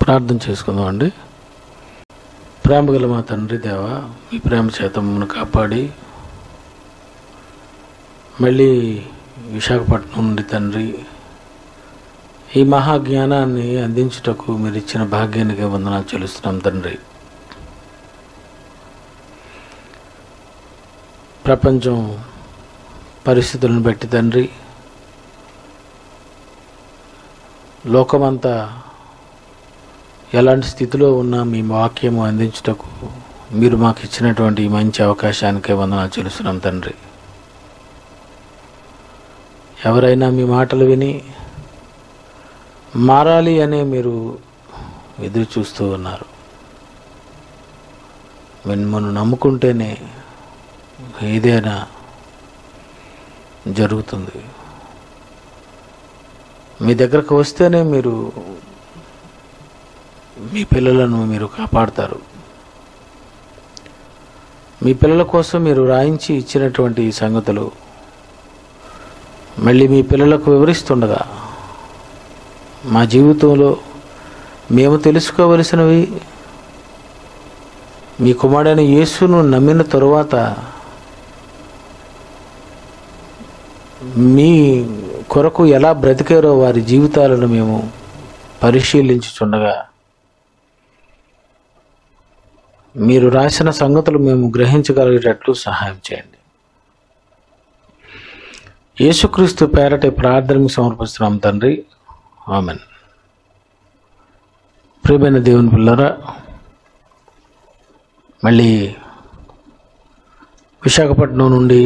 ప్రార్థన చేసుకుందాం అండి ప్రేమ గల మా తండ్రి దేవ మీ ప్రేమ చేత మమ్మల్ని కాపాడి మళ్ళీ విశాఖపట్నం నుండి తండ్రి ఈ మహాజ్ఞానాన్ని అందించుటకు మీరు ఇచ్చిన భాగ్యానికి వందనాలు చెల్లిస్తున్నాం తండ్రి ప్రపంచం పరిస్థితులను బట్టి తండ్రి లోకమంతా ఎలాంటి స్థితిలో ఉన్నా మీ వాక్యము అందించుటకు మీరు మాకు ఇచ్చినటువంటి ఈ మంచి అవకాశానికే వందనాలు చెల్లిస్తున్నాం తండ్రి ఎవరైనా మీ మాటలు విని మారాలి అనే మీరు ఎదురు చూస్తూ ఉన్నారు మిమ్మల్ని నమ్ముకుంటేనే ఏదైనా జరుగుతుంది మీ దగ్గరకు వస్తేనే మీరు మీ పిల్లలను మీరు కాపాడతారు మీ పిల్లల కోసం మీరు రాయించి ఇచ్చినటువంటి ఈ సంగతులు మళ్ళీ మీ పిల్లలకు వివరిస్తుండగా మా జీవితంలో మేము తెలుసుకోవలసినవి మీ కుమారుడైన యేసును నమ్మిన తరువాత మీ కొరకు ఎలా బ్రతికారో వారి జీవితాలను మేము పరిశీలించుచుండగా మీరు రాసిన సంగతులు మేము గ్రహించగలిగేటట్లు సహాయం చేయండి యేసుక్రీస్తు పేరట ఈ ప్రార్థనకు సమర్పిస్తున్నాం తండ్రి ఆమెన్ ప్రియమైన దేవుని పిల్లరా మళ్ళీ విశాఖపట్నం నుండి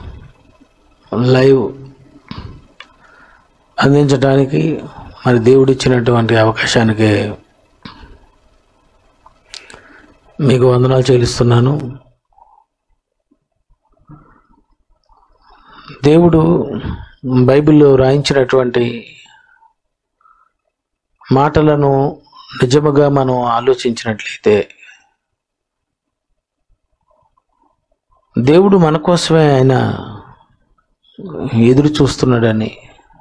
లైవ్ అందించడానికి మరి దేవుడిచ్చినటువంటి అవకాశానికి మీకు వందనాలు చెల్లిస్తున్నాను దేవుడు బైబిల్లో రాయించినటువంటి మాటలను నిజముగా మనం ఆలోచించినట్లయితే దేవుడు మన కోసమే ఆయన ఎదురు చూస్తున్నాడని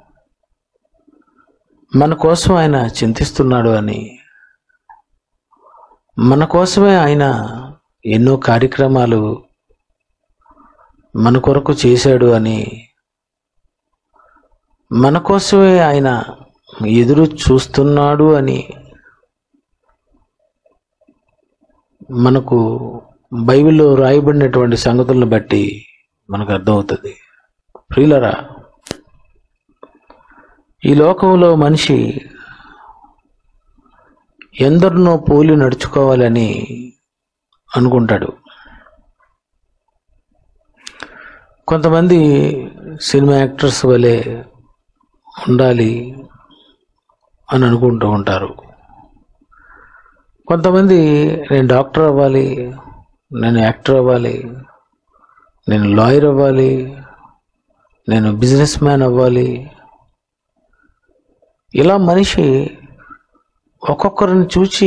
మన కోసం ఆయన చింతిస్తున్నాడు అని మన కోసమే ఆయన ఎన్నో కార్యక్రమాలు మన కొరకు చేశాడు అని మన కోసమే ఆయన ఎదురు చూస్తున్నాడు అని మనకు బైబిల్లో రాయబడినటువంటి సంగతులను బట్టి మనకు అర్థమవుతుంది ప్రియులరా ఈ లోకంలో మనిషి ఎందరినో పోలి నడుచుకోవాలని అనుకుంటాడు కొంతమంది సినిమా యాక్టర్స్ వలె ఉండాలి అని అనుకుంటూ ఉంటారు కొంతమంది నేను డాక్టర్ అవ్వాలి నేను యాక్టర్ అవ్వాలి నేను లాయర్ అవ్వాలి నేను బిజినెస్ మ్యాన్ అవ్వాలి ఇలా మనిషి ఒక్కొక్కరిని చూచి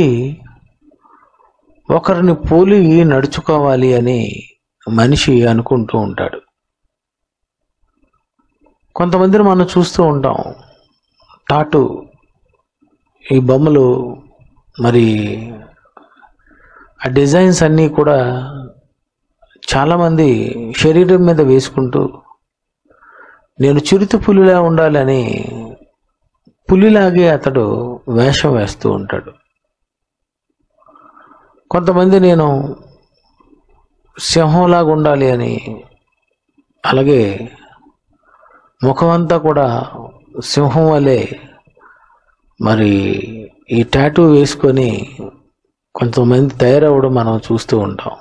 ఒకరిని పోలి నడుచుకోవాలి అని మనిషి అనుకుంటూ ఉంటాడు కొంతమందిని మనం చూస్తూ ఉంటాం టాటు ఈ బొమ్మలు మరి ఆ డిజైన్స్ అన్నీ కూడా చాలామంది శరీరం మీద వేసుకుంటూ నేను చిరుత పులిలా ఉండాలని పులిలాగే అతడు వేషం వేస్తూ ఉంటాడు కొంతమంది నేను సింహంలాగా ఉండాలి అని అలాగే ముఖం అంతా కూడా సింహం వలె మరి ఈ టాటూ వేసుకొని కొంతమంది తయారవ్వడం మనం చూస్తూ ఉంటాం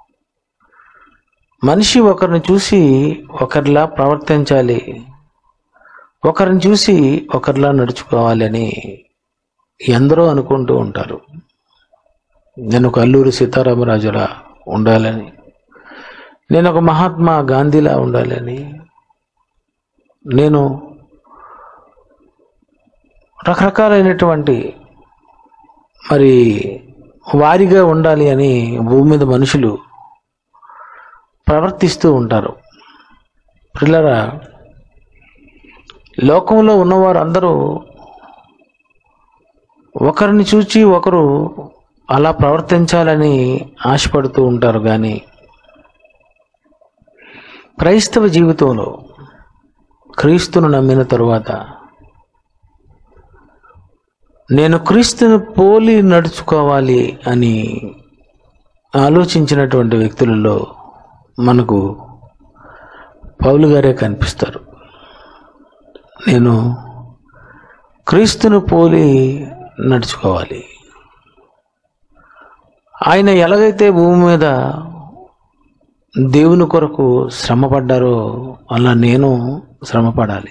మనిషి ఒకరిని చూసి ఒకరిలా ప్రవర్తించాలి ఒకరిని చూసి ఒకరిలా నడుచుకోవాలి అని ఎందరో అనుకుంటూ ఉంటారు నేను ఒక అల్లూరి సీతారామరాజులా ఉండాలని నేను ఒక మహాత్మా గాంధీలా ఉండాలని నేను రకరకాలైనటువంటి మరి వారిగా ఉండాలి అని భూమి మీద మనుషులు ప్రవర్తిస్తూ ఉంటారు పిల్లరా లోకంలో ఉన్నవారు అందరూ ఒకరిని చూచి ఒకరు అలా ప్రవర్తించాలని ఆశపడుతూ ఉంటారు కానీ క్రైస్తవ జీవితంలో క్రీస్తును నమ్మిన తరువాత నేను క్రీస్తును పోలి నడుచుకోవాలి అని ఆలోచించినటువంటి వ్యక్తులలో మనకు పౌలు గారే కనిపిస్తారు నేను క్రీస్తును పోలి నడుచుకోవాలి ఆయన ఎలాగైతే భూమి మీద దేవుని కొరకు శ్రమపడ్డారో అలా నేను శ్రమపడాలి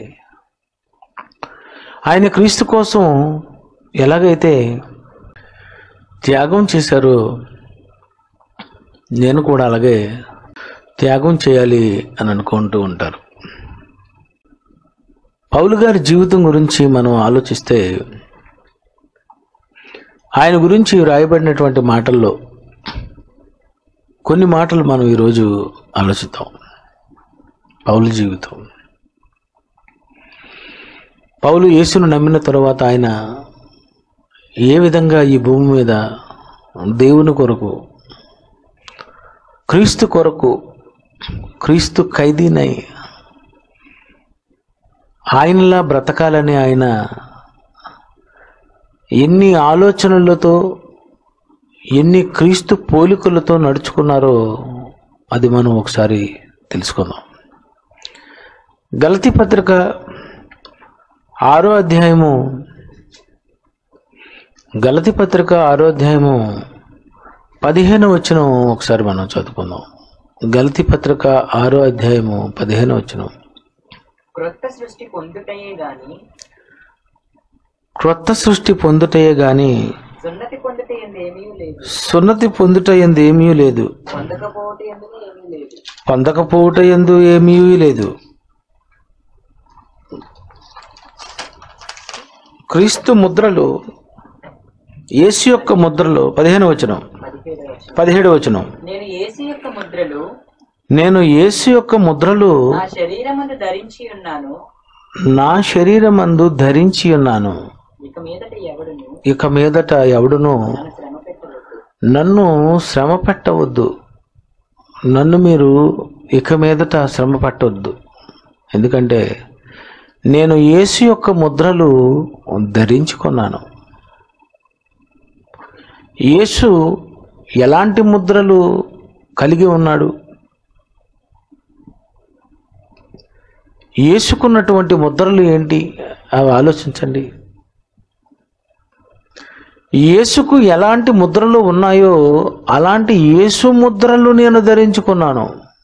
ఆయన క్రీస్తు కోసం ఎలాగైతే త్యాగం చేశారో నేను కూడా అలాగే త్యాగం చేయాలి అని అనుకుంటూ ఉంటారు పౌలు గారి జీవితం గురించి మనం ఆలోచిస్తే ఆయన గురించి రాయబడినటువంటి మాటల్లో కొన్ని మాటలు మనం ఈరోజు ఆలోచిద్దాం పౌలు జీవితం పౌలు యేసును నమ్మిన తరువాత ఆయన ఏ విధంగా ఈ భూమి మీద దేవుని కొరకు క్రీస్తు కొరకు క్రీస్తు ఖైదీనై ఆయనలా బ్రతకాలని ఆయన ఎన్ని ఆలోచనలతో ఎన్ని క్రీస్తు పోలికలతో నడుచుకున్నారో అది మనం ఒకసారి తెలుసుకుందాం గలతి పత్రిక ఆరో అధ్యాయము గలతి పత్రిక ఆరో అధ్యాయము పదిహేను వచ్చిన ఒకసారి మనం చదువుకుందాం గలతి పత్రిక ఆరో అధ్యాయము పదిహేను వచ్చిన క్రొత్త సృష్టి పొందుటయే గాని క్రొత్త సృష్టి పొందుటయే గాని సున్నతి పొందుట ఏమీ లేదు సున్నతి పొందుట ఎందు ఏమీ లేదు పొందకపోవట ఎందుకు ఏమీ లేదు పొందకపోవుట ఎందు ఏమీ లేదు క్రీస్తు ముద్రలు యేసు యొక్క ముద్రలు పదిహేను వచనం పదిహేడు వచనం. పదిహేడు వచనం నేను ఏసు యొక్క ముద్రలు నేను యేసు యొక్క ముద్రలు నా శరీరమందు ధరించి ఉన్నాను నా శరీరమందు ధరించి ఉన్నాను ఇక మీదట ఎవడును ఇక మీదట ఎవడును నన్ను శ్రమ పెట్టవద్దు నన్ను శ్రమ పెట్టవద్దు నన్ను మీరు ఇక మీదట శ్రమ పెట్టవద్దు ఎందుకంటే నేను యేసు యొక్క ముద్రలు ధరించుకున్నాను యేసు ఎలాంటి ముద్రలు కలిగి ఉన్నాడు యేసుకున్నటువంటి ముద్రలు ఏంటి అవి ఆలోచించండి యేసుకు ఎలాంటి ముద్రలు ఉన్నాయో అలాంటి యేసు ముద్రలు నేను ధరించుకున్నాను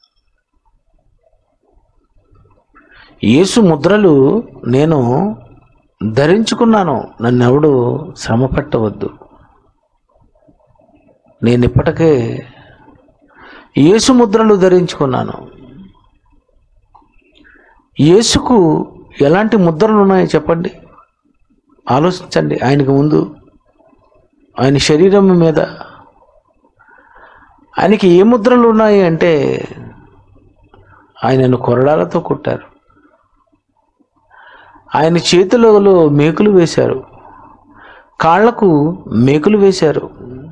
యేసు ముద్రలు నేను ధరించుకున్నాను నన్ను ఎవడు శ్రమ పెట్టవద్దు నేను ఇప్పటికే యేసు ముద్రలు ధరించుకున్నాను యేసుకు ఎలాంటి ముద్రలు ఉన్నాయో చెప్పండి ఆలోచించండి ఆయనకు ముందు ఆయన శరీరం మీద ఆయనకి ఏ ముద్రలు ఉన్నాయి అంటే ఆయనను కొరడాలతో కొట్టారు ఆయన చేతులలో మేకులు వేశారు కాళ్లకు మేకులు వేశారు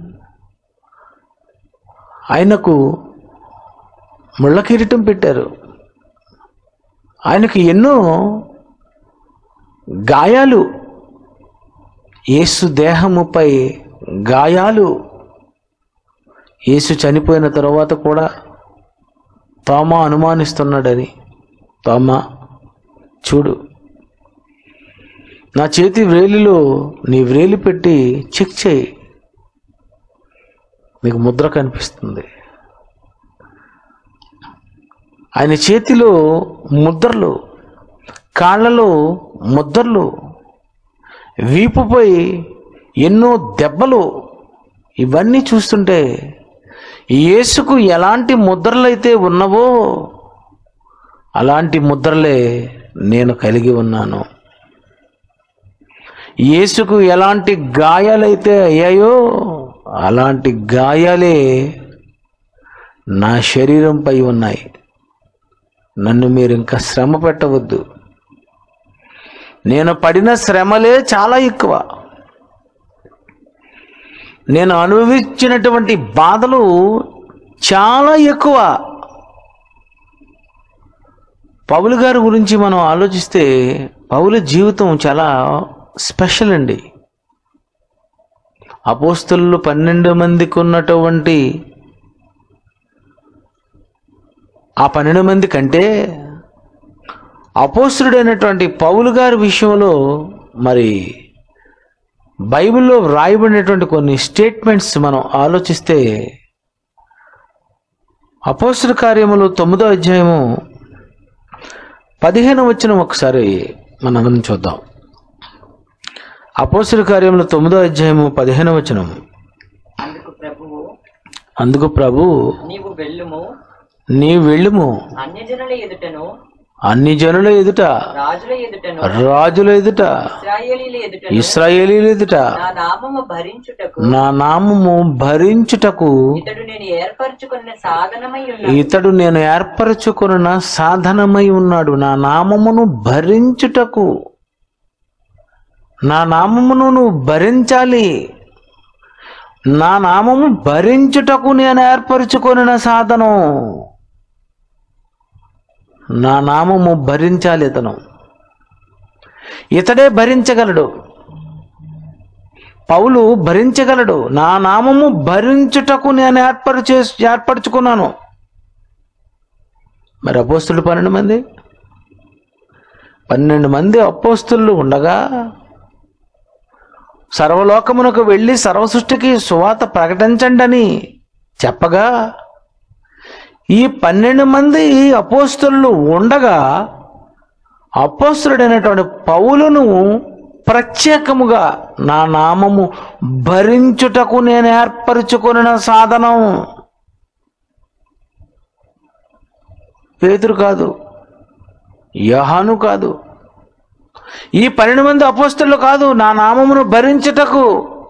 ఆయనకు ముళ్ళ కిరీటం పెట్టారు ఆయనకు ఎన్నో గాయాలు యేసు దేహముపై గాయాలు యేసు చనిపోయిన తర్వాత కూడా తోమా అనుమానిస్తున్నాడని తోమా చూడు నా చేతి వ్రేలిలో నీ వ్రేలి పెట్టి చెక్ చేయి నీకు ముద్ర కనిపిస్తుంది ఆయన చేతిలో ముద్రలు కాళ్ళలో ముద్రలు వీపుపై ఎన్నో దెబ్బలు ఇవన్నీ చూస్తుంటే యేసుకు ఎలాంటి ముద్రలైతే ఉన్నవో అలాంటి ముద్రలే నేను కలిగి ఉన్నాను యేసుకు ఎలాంటి గాయాలైతే అయ్యాయో అలాంటి గాయాలే నా శరీరంపై ఉన్నాయి నన్ను మీరు ఇంకా శ్రమ పెట్టవద్దు నేను పడిన శ్రమలే చాలా ఎక్కువ నేను అనుభవించినటువంటి బాధలు చాలా ఎక్కువ పౌలు గారి గురించి మనం ఆలోచిస్తే పౌలు జీవితం చాలా స్పెషల్ అండి అపోస్తులు పన్నెండు మందికి ఉన్నటువంటి ఆ పన్నెండు మంది కంటే అపోస్తుడైనటువంటి పౌలు గారి విషయంలో మరి బైబిల్లో వ్రాయబడినటువంటి కొన్ని స్టేట్మెంట్స్ మనం ఆలోచిస్తే అపోస్తుల కార్యములు తొమ్మిదో అధ్యాయము పదిహేను వచ్చిన ఒకసారి మనం చూద్దాం అపోస్తుల కార్యములు తొమ్మిదో అధ్యాయము పదిహేను వచనం అందుకు ప్రభువు అందుకు ప్రభు నీవు వెళ్ళుము నీ వెళ్ళుము అన్యజనుల ఎదుటను అన్ని జనుల ఎదుట రాజుల ఎదుటను రాజుల ఎదుట ఇస్రాయేలీల ఎదుటను ఇస్రాయేలీల ఎదుట నా నామము భరించుటకు నా నామము భరించుటకు ఇతడు నేను ఏర్పరచుకున్న సాధనమై ఉన్నాడు ఇతడు నేను ఏర్పరచుకున్న సాధనమై ఉన్నాడు నా నామమును భరించుటకు నా నామమును నువ్వు భరించాలి నా నామము భరించుటకు నేను ఏర్పరచుకొనిన సాధనం నా నామము భరించాలి ఇతను ఇతడే భరించగలడు పౌలు భరించగలడు నా నామము భరించుటకు నేను ఏర్పరిచే ఏర్పరచుకున్నాను మరి అపోస్తులు పన్నెండు మంది పన్నెండు మంది అపోస్తులు ఉండగా సర్వలోకమునకు వెళ్ళి సర్వసృష్టికి సువాత ప్రకటించండి అని చెప్పగా ఈ పన్నెండు మంది అపోస్తులు ఉండగా అపోస్తుడైనటువంటి పౌలును ప్రత్యేకముగా నా నామము భరించుటకు నేను ఏర్పరచుకొనిన సాధనం పేతురు కాదు యహాను కాదు ఈ పన్నెండు మంది అపోస్తులు కాదు నా నామమును భరించుటకు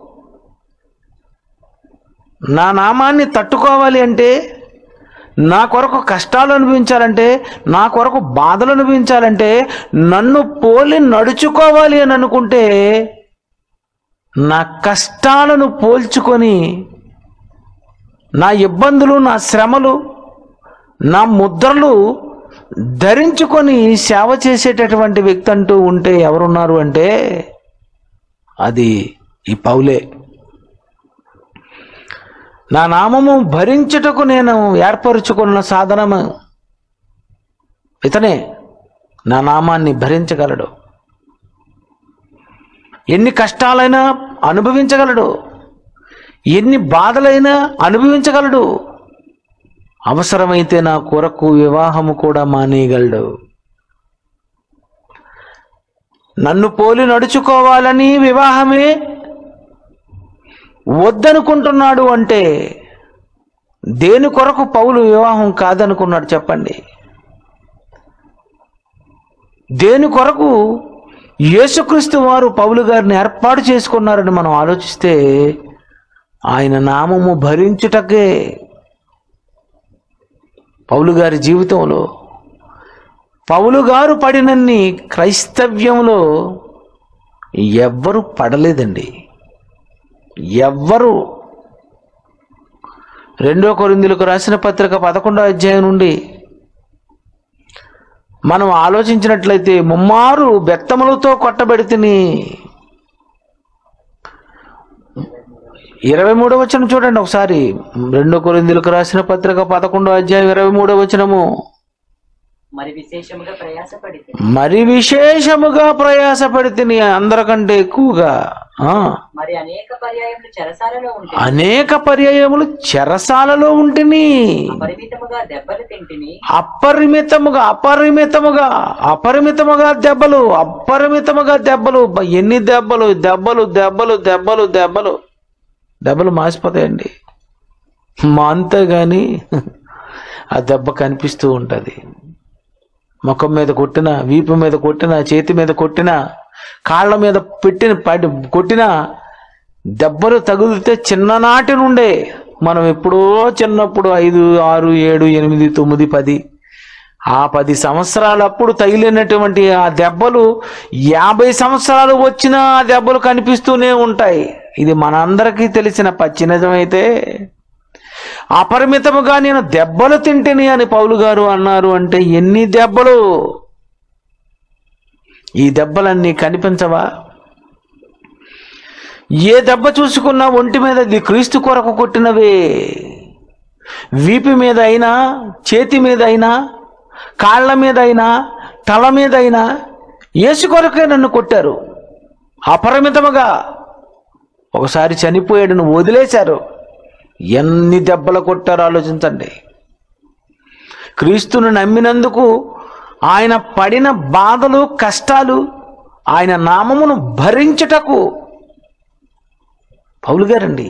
నా నామాన్ని తట్టుకోవాలి అంటే నా కొరకు కష్టాలు అనుభవించాలంటే నా కొరకు బాధలు అనుభవించాలంటే నన్ను పోలి నడుచుకోవాలి అని అనుకుంటే నా కష్టాలను పోల్చుకొని నా ఇబ్బందులు నా శ్రమలు నా ముద్రలు ధరించుకొని సేవ చేసేటటువంటి వ్యక్తి అంటూ ఉంటే ఎవరున్నారు అంటే అది ఈ పౌలే నా నామము భరించుటకు నేను ఏర్పరుచుకున్న సాధనము ఇతనే నా నామాన్ని భరించగలడు ఎన్ని కష్టాలైనా అనుభవించగలడు ఎన్ని బాధలైనా అనుభవించగలడు అవసరమైతే నా కొరకు వివాహము కూడా మానేయగలడు నన్ను పోలి నడుచుకోవాలని వివాహమే వద్దనుకుంటున్నాడు అంటే దేని కొరకు పౌలు వివాహం కాదనుకున్నాడు చెప్పండి దేని కొరకు యేసుక్రీస్తు వారు పౌలు గారిని ఏర్పాటు చేసుకున్నారని మనం ఆలోచిస్తే ఆయన నామము భరించుటకే పౌలు గారి జీవితంలో పౌలు గారు పడినన్ని క్రైస్తవ్యంలో ఎవ్వరు పడలేదండి ఎవ్వరు రెండో కొరిందులకు రాసిన పత్రిక పదకొండో అధ్యాయం నుండి మనం ఆలోచించినట్లయితే ముమ్మారు బెత్తములతో కొట్టబెడితిని ఇరవై మూడో వచనం చూడండి ఒకసారి రెండో కొరిందులకు రాసిన పత్రిక పదకొండో అధ్యాయం ఇరవై మూడో వచనము మరి విశేషముగా ప్రయాసపడితే మరి విశేషముగా ప్రయాసపడితిని అందరికంటే ఎక్కువగా ఆ మరి అనేక పర్యాయములు చెరసాలలో ఉంటే అనేక పర్యాయములు చెరసాలలో ఉంటిని పరిమితముగా దెబ్బలు తింటిని అపరిమితముగా అపరిమితముగా అపరిమితముగా దెబ్బలు అపరిమితముగా దెబ్బలు బ- ఎన్ని దెబ్బలు దెబ్బలు దెబ్బలు దెబ్బలు దెబ్బలు దెబ్బలు మాసిపోతాయండి మా అంతే కానీ ఆ దెబ్బ కనిపిస్తూ ఉంటుంది ముఖం మీద కొట్టిన వీపు మీద కొట్టిన చేతి మీద కొట్టిన కాళ్ళ మీద పెట్టిన పడి కొట్టిన దెబ్బలు తగిలితే చిన్ననాటి నుండే మనం ఎప్పుడో చిన్నప్పుడు ఐదు ఆరు ఏడు ఎనిమిది తొమ్మిది పది ఆ పది సంవత్సరాలప్పుడు తగిలినటువంటి ఆ దెబ్బలు యాభై సంవత్సరాలు వచ్చినా ఆ దెబ్బలు కనిపిస్తూనే ఉంటాయి ఇది మనందరికీ తెలిసిన పచ్చి నిజమైతే అపరిమితముగా నేను దెబ్బలు తింటిని అని పౌలు గారు అన్నారు అంటే ఎన్ని దెబ్బలు ఈ దెబ్బలన్నీ కనిపించవా ఏ దెబ్బ చూసుకున్నా ఒంటి మీద ఇది క్రీస్తు కొరకు కొట్టినవే వీపు మీద అయినా చేతి మీద అయినా కాళ్ళ మీద అయినా తల మీద అయినా యేసు కొరకే నన్ను కొట్టారు అపరిమితముగా ఒకసారి చనిపోయాడు నువ్వు వదిలేశారు ఎన్ని దెబ్బలు కొట్టారో ఆలోచించండి క్రీస్తును నమ్మినందుకు ఆయన పడిన బాధలు కష్టాలు ఆయన నామమును భరించుటకు పౌలు గారండి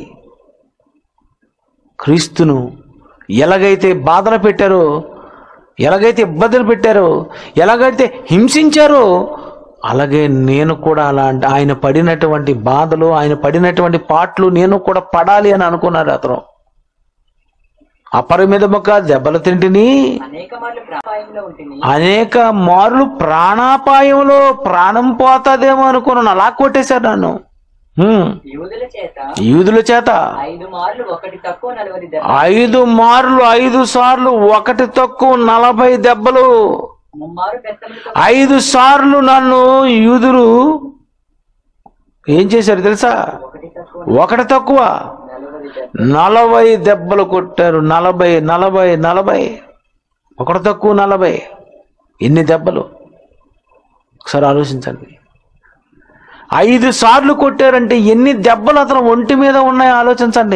క్రీస్తును ఎలాగైతే బాధలు పెట్టారో ఎలాగైతే ఇబ్బందులు పెట్టారో ఎలాగైతే హింసించారో అలాగే నేను కూడా అలాంటి ఆయన పడినటువంటి బాధలు ఆయన పడినటువంటి పాటలు నేను కూడా పడాలి అని అనుకున్నాడు అతను అపరిమితముగా దెబ్బలు తింటిని అనేక మార్లు ప్రాపాయంలో ఉంటుంది అనేక మార్లు ప్రాణాపాయంలో ప్రాణం పోతాదేమో అనుకున్నాను అలా కొట్టేశారు నన్ను హ్మ్. యూదుల చేత యూదుల చేత ఐదు మార్లు ఒకటి తక్కువ నలవది దెబ్బ ఐదు మార్లు ఐదు సార్లు ఒకటి తక్కువ నలభై దెబ్బలు ముమ్మారు బెత్తములతో ఐదు సార్లు నన్ను యూదులు ఏం చేశారు తెలుసా ఒకటి తక్కువ ఒకటి తక్కువ నలవది దెబ్బ నలభై దెబ్బలు కొట్టారు నలభై నలభై నలభై ఒకటి తక్కువ నలభై ఎన్ని దెబ్బలు ఒకసారి ఆలోచించండి ఐదు సార్లు కొట్టారంటే ఎన్ని దెబ్బలు అతను ఒంటి మీద ఉన్నాయో ఆలోచించండి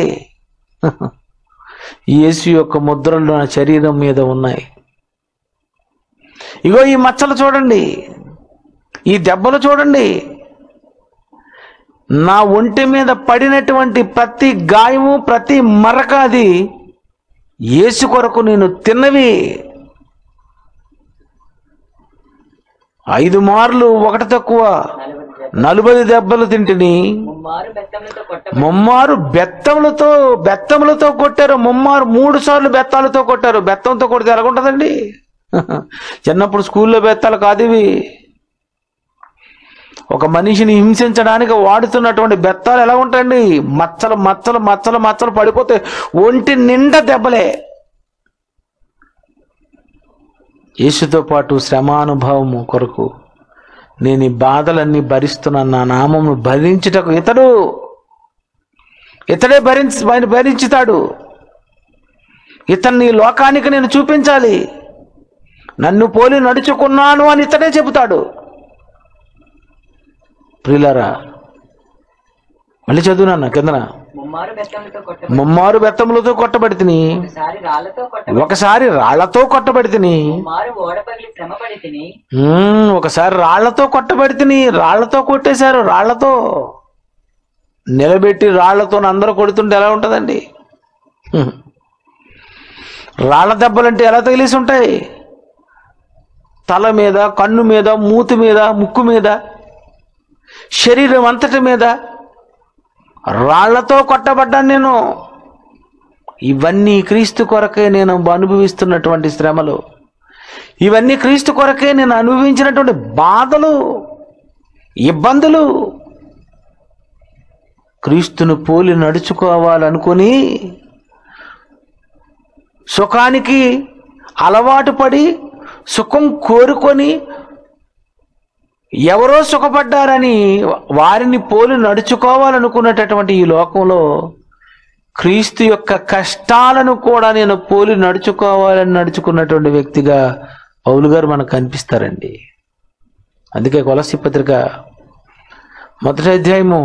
యేసు యొక్క ముద్రలు నా శరీరం మీద ఉన్నాయి ఇగో ఈ మచ్చలు చూడండి ఈ దెబ్బలు చూడండి నా ఒంటి మీద పడినటువంటి ప్రతి గాయము ప్రతి మరక అది యేసు కొరకు నేను తిన్నవి ఐదు మార్లు ఒకటి తక్కువ నలవది దెబ్బ నలభై దెబ్బలు తింటిని ముమ్మారు బెత్తములతో కొట్ట ముమ్మారు బెత్తములతో బెత్తములతో కొట్టారు ముమ్మారు మూడు సార్లు బెత్తాలతో కొట్టారు బెత్తంతో కొడితే ఎలాగుంటుందండి చిన్నప్పుడు స్కూల్లో బెత్తాలు కాదు ఇవి ఒక మనిషిని హింసించడానికి వాడుతున్నటువంటి బెత్తాలు ఎలా ఉంటాయండి మచ్చలు మచ్చలు మచ్చలు మచ్చలు పడిపోతే ఒంటి నిండా దెబ్బలే యేసుతో పాటు శ్రమానుభవము కొరకు నేను ఈ బాధలన్నీ భరిస్తున్నాను నా నామమును భరించుటకు ఇతడు ఇతడే భరించి ఆయన భరించుతాడు ఇతన్ని ఈ లోకానికి నేను చూపించాలి నన్ను పోలి నడుచుకున్నాను అని ఇతడే చెబుతాడు ప్రియులారా మళ్ళీ చదువునన్న కిందన ముమ్మారు బెత్తములతో కొట్ట ముమ్మారు బెత్తములతో కొట్టబడితిని ఒకసారి రాళ్లతో కొట్ట ఒకసారి రాళ్లతో కొట్టబడితిని ముమ్మారు ఓడపగిలి శ్రమ పడితిని ఉమ్, ఒకసారి రాళ్లతో కొట్టబడితిని రాళ్లతో కొట్టేశారు రాళ్లతో నిలబెట్టి రాళ్లతో అందరూ కొడుతుంటే ఎలా ఉంటుందండి హ్మ్. రాళ్ల దెబ్బలంటే ఎలా తగిలేసి ఉంటాయి తల మీద కన్ను మీద మూతి మీద ముక్కు మీద శరీరం అంతటి మీద రాళ్లతో కొట్టబడ్డాను నేను ఇవన్నీ క్రీస్తు కొరకే నేను అనుభవిస్తున్నటువంటి శ్రమలు ఇవన్నీ క్రీస్తు కొరకే నేను అనుభవించినటువంటి బాధలు ఇబ్బందులు క్రీస్తును పోలి నడుచుకోవాలనుకుని సుఖానికి అలవాటు పడి సుఖం కోరుకొని ఎవరో సుఖపడ్డారని వారిని పోలి నడుచుకోవాలనుకున్నటటువంటి ఈ లోకంలో క్రీస్తు యొక్క కష్టాలను కూడా నేను పోలి నడుచుకోవాలని నడుచుకున్నటువంటి వ్యక్తిగా పౌలు గారు మనకు కనిపిస్తారండి అందుకే కొలసి పత్రిక మొదటి అధ్యాయము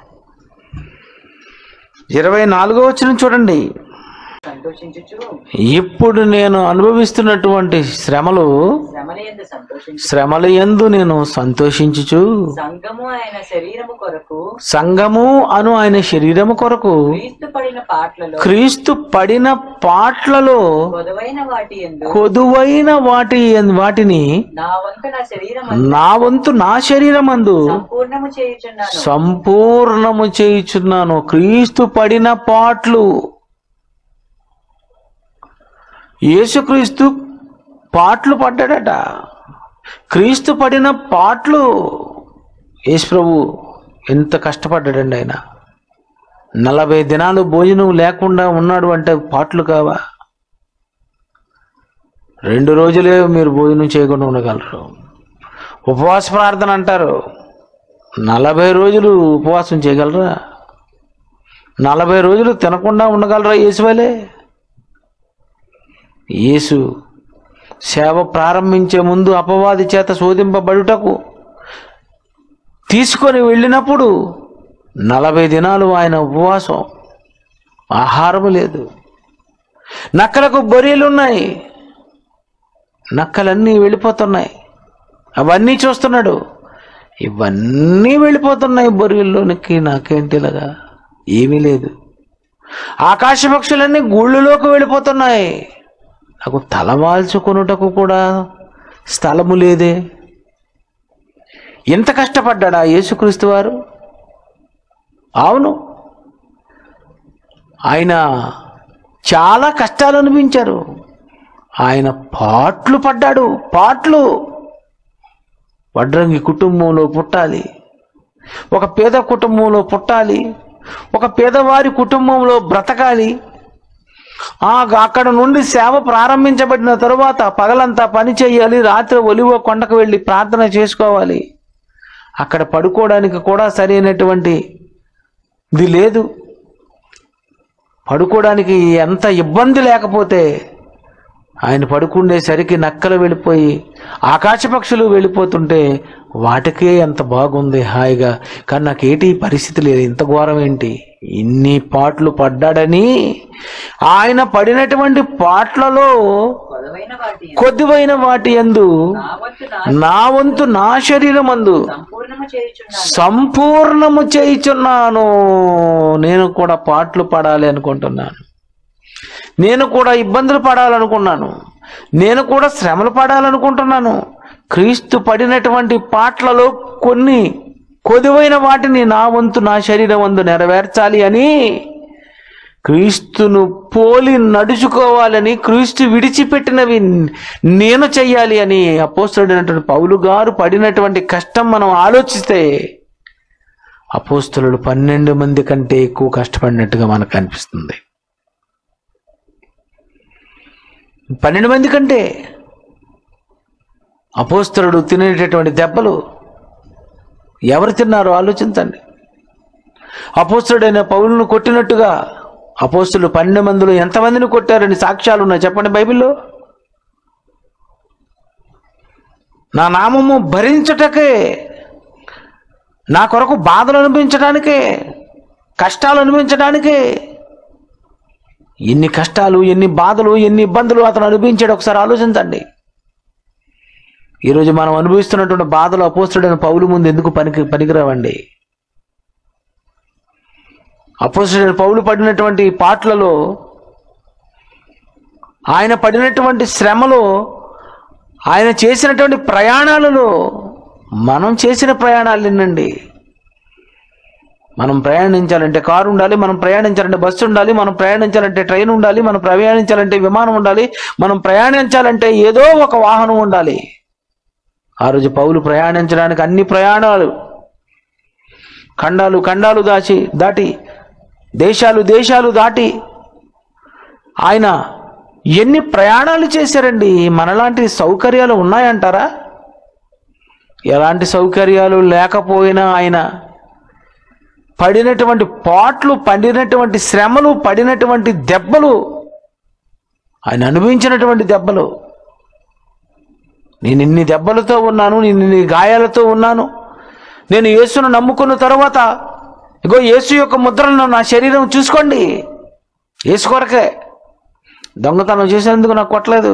ఇరవై నాలుగో వచ్చిన చూడండి సంతోషించుచు ఇప్పుడు నేను అనుభవిస్తున్నటువంటి శ్రమలు శ్రమల ఎందు సంతోషించు శ్రమల యందు నేను సంతోషించుచు సంఘము ఆయన శరీరము కొరకు సంఘము అను ఆయన శరీరము కొరకు క్రీస్తు పడిన పాటలలో క్రీస్తు పడిన పాట్లలో కొదవైన వాటి ఎందు కొదువైన వాటి వాటిని నా వంతు నా శరీరం నా వంతు నా శరీరమందు సంపూర్ణము చేయుచున్నాను సంపూర్ణము చేయుచున్నాను క్రీస్తు పడిన పాట్లు యేసుక్రీస్తు పాట్లు పడ్డాడట క్రీస్తు పడిన పాట్లు యేసు ప్రభు ఎంత కష్టపడ్డాడండి ఆయన నలభై దినాలు భోజనం లేకుండా ఉన్నాడు అంటే పాటలు కావా రెండు రోజులే మీరు భోజనం చేయకుండా ఉండగలరు ఉపవాస ప్రార్థన అంటారు నలభై రోజులు ఉపవాసం చేయగలరా నలభై రోజులు తినకుండా ఉండగలరా యేసువలే యేసు సేవ ప్రారంభించే ముందు అపవాది చేత శోధింపబడుటకు తీసుకొని వెళ్ళినప్పుడు నలభై దినాలు ఆయన ఉపవాసం ఆహారం లేదు నక్కలకు బొరియలు ఉన్నాయి నక్కలన్నీ వెళ్ళిపోతున్నాయి అవన్నీ చూస్తున్నాడు ఇవన్నీ వెళ్ళిపోతున్నాయి బొరియల్లోనికి నాకేంటిలాగా ఏమీ లేదు ఆకాశ పక్షులన్నీ గూళ్ళలోకి వెళ్ళిపోతున్నాయి నాకు తలవాల్చుకొనుటకు కూడా స్థలము లేదే ఎంత కష్టపడ్డా యేసుక్రీస్తు వారు అవును ఆయన చాలా కష్టాలు అనిపించారు ఆయన పాట్లు పడ్డాడు పాట్లు వడ్రంగి కుటుంబంలో పుట్టాలి ఒక పేద కుటుంబంలో పుట్టాలి ఒక పేదవారి కుటుంబంలో బ్రతకాలి ఆ అక్కడ నుండి సేవ ప్రారంభించబడిన తరువాత పగలంతా పని చేయాలి రాత్రి ఒలివ కొండకు వెళ్ళి ప్రార్థన చేసుకోవాలి అక్కడ పడుకోవడానికి కూడా సరైనటువంటి ఇది లేదు పడుకోవడానికి ఎంత ఇబ్బంది లేకపోతే ఆయన పడుకుండేసరికి నక్కలు వెళ్ళిపోయి ఆకాశ పక్షులు వెళ్ళిపోతుంటే వాటికే ఎంత బాగుంది హాయిగా కానీ నాకేటి ఈ పరిస్థితి లేదు ఇంత ఘోరం ఏంటి ఇన్ని పాటలు పడ్డాడని ఆయన పడినటువంటి పాటలలో కొదవైన వాటి యందు కొద్దివైన వాటి యందు నా వంతు నా నా వంతు నా శరీరమందు సంపూర్ణము చేయుచున్నాను సంపూర్ణము చేయుచున్నాను నేను కూడా పాటలు పడాలి అనుకుంటున్నాను నేను కూడా ఇబ్బందులు పడాలనుకున్నాను నేను కూడా శ్రమలు పడాలనుకుంటున్నాను క్రీస్తు పడినటువంటి పాటలలో కొన్ని కొదువైన వాటిని నా వంతు నా శరీరం వంతు నెరవేర్చాలి అని క్రీస్తును పోలి నడుచుకోవాలని క్రీస్తు విడిచిపెట్టినవి నేను చెయ్యాలి అని అపోస్తుడైనటువంటి పౌలు గారు పడినటువంటి కష్టం మనం ఆలోచిస్తే అపోస్తులుడు పన్నెండు మంది కంటే ఎక్కువ కష్టపడినట్టుగా మనకు అనిపిస్తుంది పన్నెండు మంది కంటే అపోస్తలుడు తినేటటువంటి దెబ్బలు ఎవరు తిన్నారో ఆలోచించండి అపోస్తుడైన పౌలును కొట్టినట్టుగా అపోస్తులు పన్నెండు మందిలో ఎంతమందిని కొట్టారని సాక్ష్యాలు ఉన్నాయి చెప్పండి బైబిల్లో నా నామము భరించుటకే నా కొరకు బాధలు అనిపించడానికే కష్టాలు అనిపించడానికే ఎన్ని కష్టాలు ఎన్ని బాధలు ఎన్ని ఇబ్బందులు అతను అనుభవించాడు ఒకసారి ఆలోచించండి ఈరోజు మనం అనుభవిస్తున్నటువంటి బాధలు అపోస్తుడైన పౌలు ముందు ఎందుకు పనికి పనికిరావండి అపోస్తుడైన పౌలు పడినటువంటి పాటలలో ఆయన పడినటువంటి శ్రమలో ఆయన చేసినటువంటి ప్రయాణాలలో మనం చేసిన ప్రయాణాలు ఎన్నండి మనం ప్రయాణించాలంటే కారు ఉండాలి మనం ప్రయాణించాలంటే బస్సు ఉండాలి మనం ప్రయాణించాలంటే ట్రైన్ ఉండాలి మనం ప్రయాణించాలంటే విమానం ఉండాలి మనం ప్రయాణించాలంటే ఏదో ఒక వాహనం ఉండాలి ఆ రోజు పౌలు ప్రయాణించడానికి అన్ని ప్రయాణాలు ఖండాలు ఖండాలు దాచి దాటి దేశాలు దేశాలు దాటి ఆయన ఎన్ని ప్రయాణాలు చేశారండి మనలాంటి సౌకర్యాలు ఉన్నాయంటారా ఎలాంటి సౌకర్యాలు లేకపోయినా ఆయన పడినటువంటి పాట్లు పడినటువంటి శ్రమలు పడినటువంటి దెబ్బలు ఆయన అనుభవించినటువంటి దెబ్బలు నేను ఇన్ని దెబ్బలతో ఉన్నాను నేను ఇన్ని గాయాలతో ఉన్నాను నేను యేసును నమ్ముకున్న తర్వాత ఇగో యేసు యొక్క ముద్రలను నా శరీరం చూసుకోండి యేసు కొరకే దొంగతనం చేసినందుకు నాకు కొట్టలేదు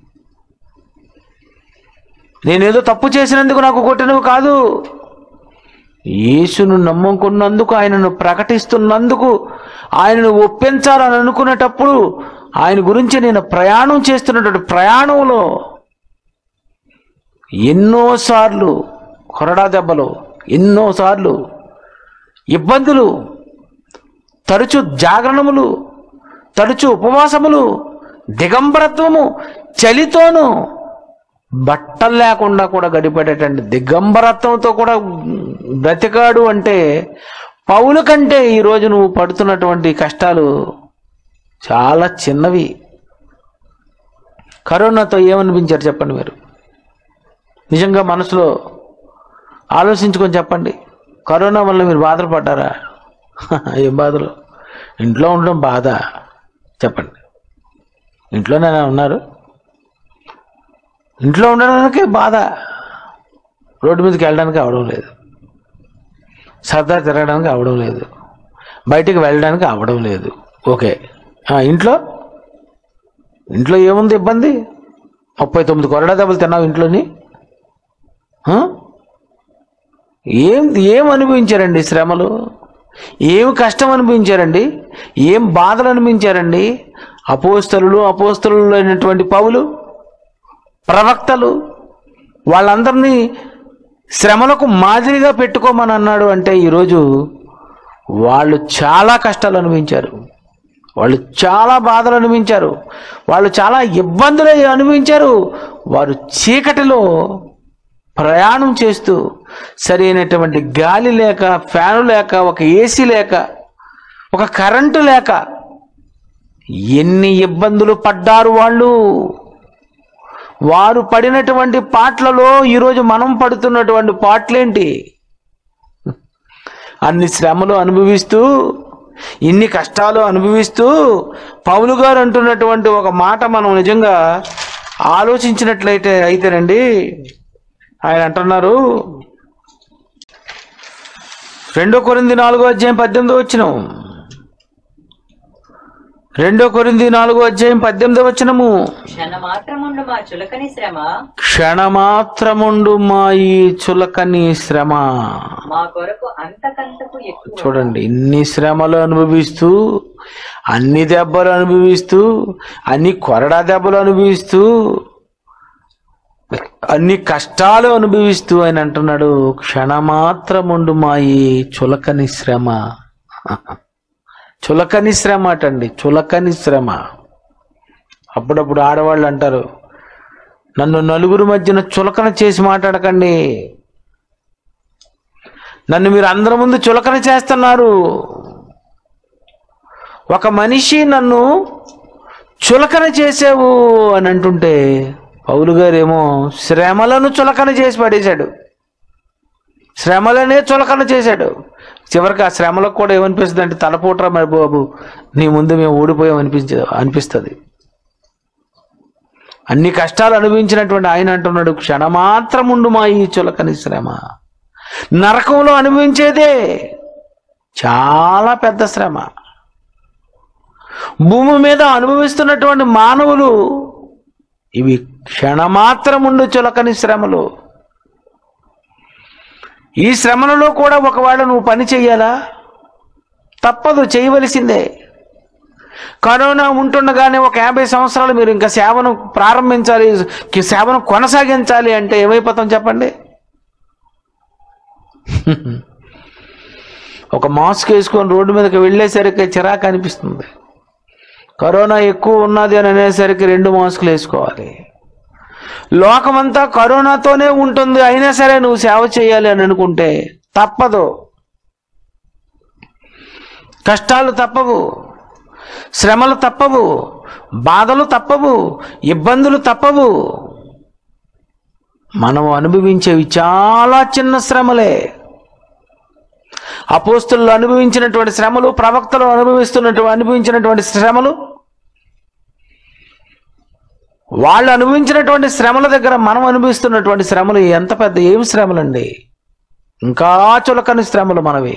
నేనేదో తప్పు చేసినందుకు నాకు కొట్టినవి కాదు యేసును నమ్ముకున్నందుకు ఆయనను ప్రకటిస్తున్నందుకు ఆయనను ఒప్పించాలని అనుకునేటప్పుడు ఆయన గురించి నేను ప్రయాణం చేస్తున్నటువంటి ప్రయాణంలో ఎన్నోసార్లు కొరడా దెబ్బలు ఎన్నోసార్లు ఇబ్బందులు తరచు జాగరణములు తరచు ఉపవాసములు దిగంబరత్వము చలితోనూ బట్టలు లేకుండా కూడా గడిపేటటువంటి దిగంబరత్వంతో కూడా బ్రతికాడు అంటే పౌలు కంటే ఈరోజు నువ్వు పడుతున్నటువంటి కష్టాలు చాలా చిన్నవి కరోనాతో ఏమనిపించారు చెప్పండి మీరు నిజంగా మనసులో ఆలోచించుకొని చెప్పండి కరోనా వల్ల మీరు బాధలు పడ్డారా ఏం బాధలు ఇంట్లో ఉండడం బాధ చెప్పండి ఇంట్లోనే ఉన్నారు ఇంట్లో ఉండడానికే బాధ రోడ్డు మీదకి వెళ్ళడానికి అవడం లేదు సరదా తిరగడానికి అవడం లేదు బయటికి వెళ్ళడానికి అవడం లేదు ఓకే ఆ, ఇంట్లో ఇంట్లో ఏముంది ఇబ్బంది ముప్పై తొమ్మిది కొరడా దెబ్బలు తిన్నావు ఇంట్లోని ఆ? ఏం ఏం అనుభవించారండి శ్రమలు ఏం కష్టం అనిపించారండి ఏం బాధలు అనిపించారండి అపోస్తలు అపోస్తలు అయినటువంటి పౌలు ప్రవక్తలు వాళ్ళందరినీ శ్రమలకు మాదిరిగా పెట్టుకోమని అన్నాడు అంటే ఈరోజు వాళ్ళు చాలా కష్టాలు అనుభవించారు వాళ్ళు చాలా బాధలు అనుభవించారు వాళ్ళు చాలా ఇబ్బందులు అనుభవించారు వారు చీకటిలో ప్రయాణం చేస్తూ సరైనటువంటి గాలి లేక ఫ్యాను లేక ఒక ఏసీ లేక ఒక కరెంటు లేక ఎన్ని ఇబ్బందులు పడ్డారు వాళ్ళు వారు పడినటువంటి పాటలలో ఈరోజు మనం పడుతున్నటువంటి పాటలేంటి అన్ని శ్రమలు అనుభవిస్తూ ఇన్ని కష్టాలు అనుభవిస్తూ పౌలు గారు అంటున్నటువంటి ఒక మాట మనం నిజంగా ఆలోచించినట్లయితే అయితేనండి ఆయన అంటున్నారు రెండో కొరింది నాలుగో అధ్యాయం పద్దెనిమిదో వచ్చినాం రెండో కొరింది నాలుగో అధ్యాయం పద్దెనిమిదో వచ్చినము క్షణ మాత్రముండు మా చులకని శ్రమ క్షణమాత్రముండు మా ఈ చులకని శ్రమ మా కొరకు అంతకంతకు ఎక్కువ చూడండి ఇన్ని శ్రమలు అనుభవిస్తూ అన్ని దెబ్బలు అనుభవిస్తూ అన్ని కొరడా దెబ్బలు అనుభవిస్తూ అన్ని కష్టాలు అనుభవిస్తూ ఆయన అంటున్నాడు క్షణమాత్రముండు మా ఈ చులకని శ్రమ చులకని శ్రమ అటండి చులకని శ్రమ అప్పుడప్పుడు ఆడవాళ్ళు అంటారు నన్ను నలుగురు మధ్యన చులకన చేసి మాట్లాడకండి నన్ను మీరు అందరి ముందు చులకన చేస్తున్నారు ఒక మనిషి నన్ను చులకన చేసావు అని అంటుంటే పౌలు గారేమో శ్రమలను చులకన చేసి పడేశాడు శ్రమలనే చులకన చేశాడు చివరికి ఆ శ్రమలకు కూడా ఏమనిపిస్తుంది అంటే తలపోట్రా మరి బాబు నీ ముందు మేము ఓడిపోయాం అనిపించ అనిపిస్తుంది అన్ని కష్టాలు అనుభవించినటువంటి ఆయన అంటున్నాడు క్షణమాత్రముండు మా ఈ చులకని శ్రమ నరకంలో అనుభవించేదే చాలా పెద్ద శ్రమ భూమి మీద అనుభవిస్తున్నటువంటి మానవులు ఇవి క్షణమాత్రముండు చులకని శ్రమలు ఈ శ్రమలలో కూడా ఒకవేళ నువ్వు పని చెయ్యాలా తప్పదు చేయవలసిందే కరోనా ఉంటుండగానే ఒక యాభై సంవత్సరాలు మీరు ఇంకా సేవను ప్రారంభించాలి కి- సేవను కొనసాగించాలి అంటే ఏమైపోతాం చెప్పండి ఒక మాస్క్ వేసుకొని రోడ్డు మీదకి వెళ్ళేసరికి చిరాకు అనిపిస్తుంది కరోనా ఎక్కువ ఉన్నది అని అనేసరికి రెండు మాస్కులు వేసుకోవాలి లోకమంతా కరోనాతోనే ఉంటుంది అయినా సరే నువ్వు సేవ చేయాలి అని అనుకుంటే తప్పదు కష్టాలు తప్పవు శ్రమలు తప్పవు బాధలు తప్పవు ఇబ్బందులు తప్పవు మనం అనుభవించేవి చాలా చిన్న శ్రమలే అపోస్తులు అనుభవించినటువంటి శ్రమలు ప్రవక్తలు అనుభవిస్తున్నట్టు అనుభవించినటువంటి శ్రమలు వాళ్ళు అనుభవించినటువంటి శ్రమల దగ్గర మనం అనుభవిస్తున్నటువంటి శ్రమలు ఎంత పెద్ద ఏం శ్రమలండి ఇంకా చులకని శ్రమలు మనవి